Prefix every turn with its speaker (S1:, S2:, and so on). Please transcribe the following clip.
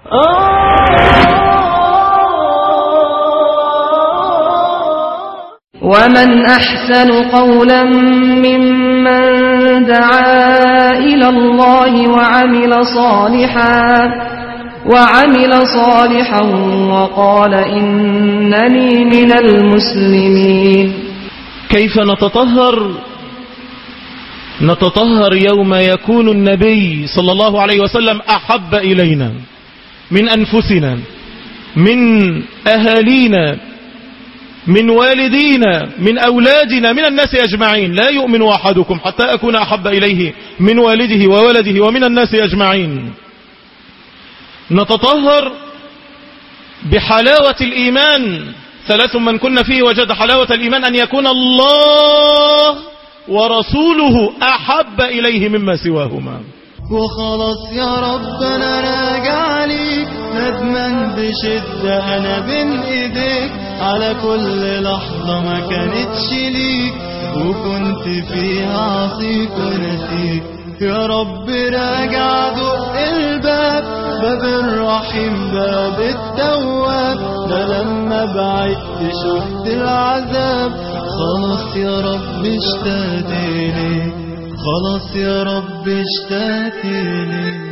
S1: ومن أحسن قولا ممن دعا إلى الله وعمل صالحا وعمل صالحا وقال إنني من المسلمين
S2: كيف نتطهر نتطهر يوم يكون النبي صلى الله عليه وسلم أحب إلينا من أنفسنا من أهالينا من والدينا من أولادنا من الناس أجمعين لا يؤمن أحدكم حتى أكون أحب إليه من والده وولده ومن الناس أجمعين نتطهر بحلاوة الإيمان ثلاث من كنا فيه وجد حلاوة الإيمان أن يكون الله ورسوله أحب إليه مما سواهما
S3: وخلاص يا رب انا راجع ليك ندمان بشدة انا بين ايديك على كل لحظة ما كانتش ليك وكنت فيها عصيك ونسيك يا رب راجع دق الباب باب الرحيم باب التواب ده لما بعدت شفت العذاب خلاص يا رب اشتقت ليك خلاص يا رب اشتقت ليك